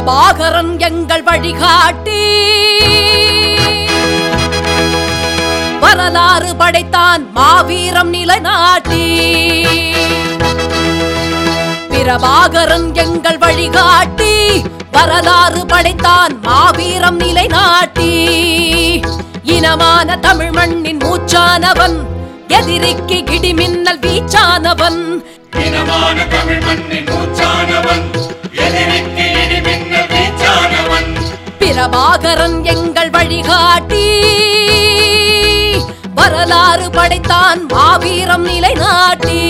பிரபாகரன் எங்கள் வழிகாட்டி வரலாறு படைத்தான் மாவீரம் நிலைநாட்டி பிரபாகரன் எங்கள் வழிகாட்டி வரலாறு படைத்தான் மாவீரம் நிலைநாட்டி இனமான தமிழ் மண்ணின் மூச்சானவன் எதிரிக்கு இடிமின்னல் வீச்சானவன் இனமான தமிழ் மண்ணின் மூச்சானவன் எதிரிக்கு இடிமின்னல் வீச்சானவன் பிரபாகரன் எங்கள் வழிகாட்டி வரலாறு படைத்தான் மாவீரம் நிலைநாட்டி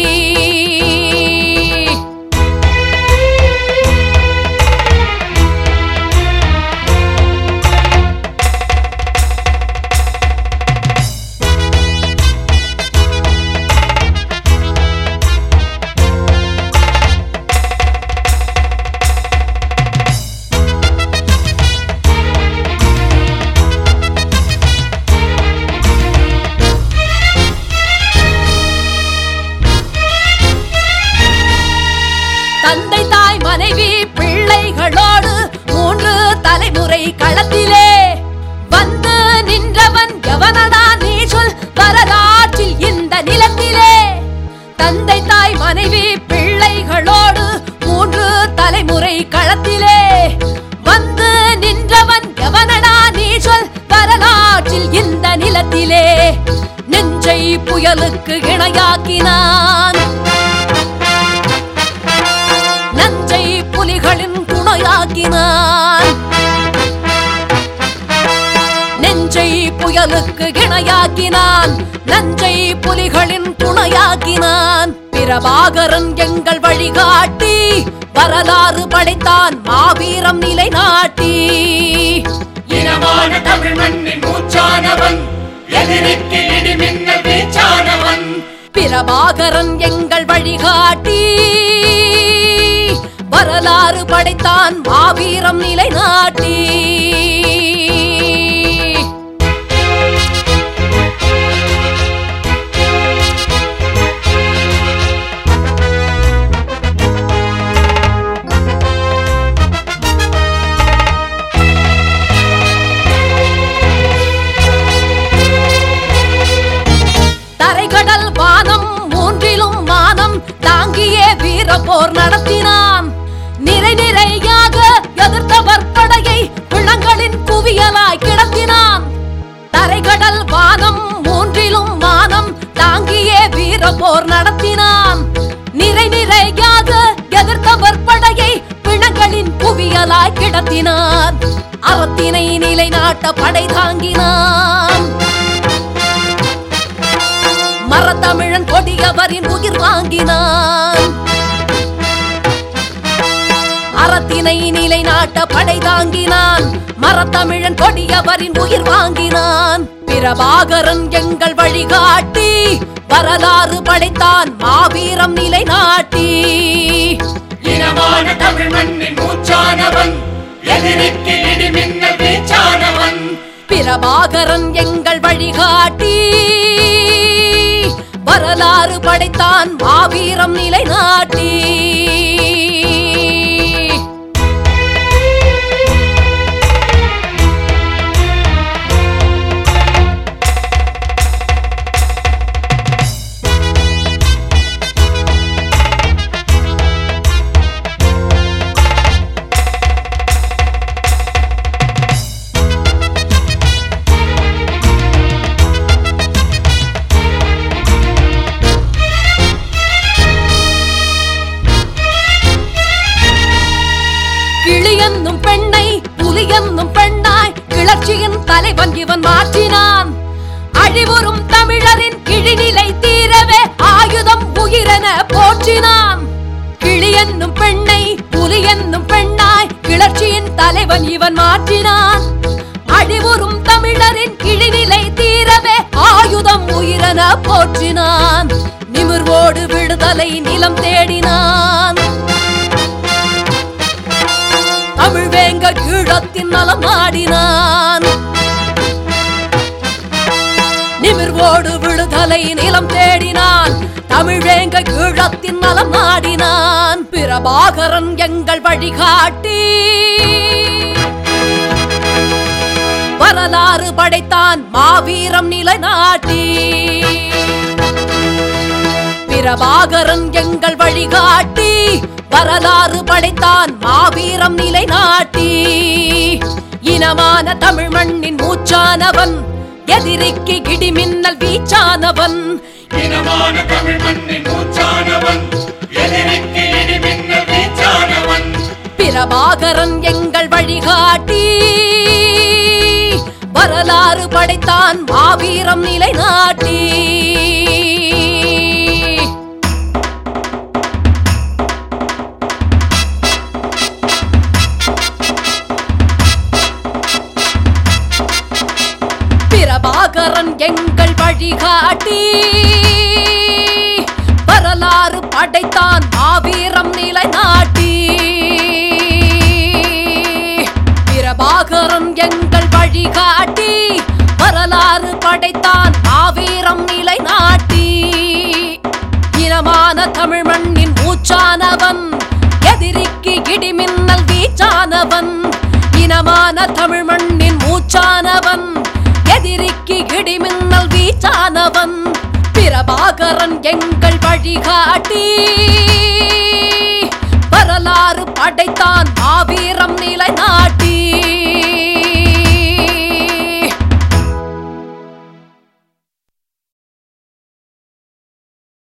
தந்தை தாய் மனைவி பிள்ளைகளோடு மூன்று தலைமுறை களத்திலே வந்து நின்றவன் எவனடா நீ சொல் வரலாற்றில் இந்த நிலத்திலே தந்தை தாய் மனைவி பிள்ளைகளோடு மூன்று தலைமுறை களத்திலே வந்து நின்றவன் எவனடா நீ சொல் வரலாற்றில் இந்த நிலத்திலே நெஞ்சை புயலுக்கு இணையாக்கினான் நஞ்சை புலிகளின் துணையாக்கினான் நெஞ்சை புயலுக்கு இணையாக்கினான் நஞ்சை புலிகளின் துணையாக்கினான் பிரபாகரன் எங்கள் வழிகாட்டி வரலாறு படைத்தான் மாவீரம் நிலைநாட்டி இனமான தமிழ் மண்ணின் மூச்சானவன் எதிரிக்கு இடிமின்னல் வீச்சானவன் பிரபாகரன் எங்கள் வழிகாட்டி வரலாறு படைத்தான் மாவீரம் நிலைநாட்டி தரைகடல் வானம் மூன்றிலும் மானம் தாங்கியே வீர போர் நடத்தினான் நிறை நிறையாக எதிர்த்தவர் படையை பிணங்களின் குவியலாய் கிடத்தினான் தரைகடல் வானம் மூன்றிலும் மானம் தாங்கியே வீர போர் நடத்தினான் நிறை நிறையாக எதிர்த்தவர் படையை பிணங்களின் குவியலாய் கிடத்தினான் அறத்தினை நிலைநாட்ட படை தாங்கினான் மரத்தமிழன் கொடியவரின் உயிர் வாங்கினான் அறத்தினை நிலைநாட்ட படை தாங்கினான் மரத்தமிழன் கொடியவரின் உயிர் வாங்கினான் பிரபாகரன் எங்கள் வழிகாட்டி வரலாறு படைத்தான் மாவீரம் நிலைநாட்டி இனமான தமிழ் மண்ணின் மூச்சானவன் எதிரிக்கு இடிமின்னல் வீச்சானவன் பிரபாகரன் எங்கள் வழிகாட்டி வரலாறு படைத்தான் மாவீரம் நிலைநாட்டி கிளி என்னும் பெண்ணை புலி என்னும் பெண்ணாய் கிளர்ச்சியின் தலைவன் இவன் மாற்றினான் அழிவுறும் தமிழரின் கிழிநிலை தீரவே ஆயுதம் உயிரென போற்றினான் கிளி என்னும் பெண்ணை புலி என்னும் பெண்ணாய் கிளர்ச்சியின் தலைவன் இவன் மாற்றினான் அழிவுறும் தமிழரின் கிழிநிலை தீரவே ஆயுதம் உயிரென போற்றினான் நிமிர்வோடு விடுதலை நிலம் தேடினான் தமிழ் வேங்க ஈழத்தின் நலம் நாடினான் நிமிர்வோடு விடுதலை நிலம் தேடினான் தமிழேங்க ஈழத்தின் நலம் நாடினான் பிரபாகரன் எங்கள் வழிகாட்டி வரலாறு படைத்தான் மாவீரம் நிலைநாட்டி பிரபாகரன் எங்கள் வழிகாட்டி வரலாறு படைத்தான் மாவீரம் நிலைநாட்டி இனமான தமிழ் மண்ணின் மூச்சானவன் எதிரிக்கு இடிமின்னல் வீச்சானவன் இனமான தமிழ் மண்ணின் மூச்சானவன் எதிரிக்கு இடிமின்னல் வீச்சானவன் பிரபாகரன் எங்கள் வழிகாட்டி வரலாறு படைத்தான் மாவீரம் நிலைநாட்டி பிரபாகரன் எங்கள் வழிகாட்டி வரலாறு படைத்தான் மாவீரம் நிலைநாட்டி பிரபாகரன் எங்கள் வழிகாட்டி வரலாறு படைத்தான் மாவீரம் நிலைநாட்டி இனமான தமிழ் மண்ணின் மூச்சானவன் எதிரிக்கு இடிமின்னல் வீச்சானவன் இனமான தமிழ் மண்ணின் மூச்சானவன் எதிரிக்கு இடிமின்னல் வீச்சானவன் பிரபாகரன் எங்கள் வழிகாட்டி வரலாறு படைத்தான் மாவீர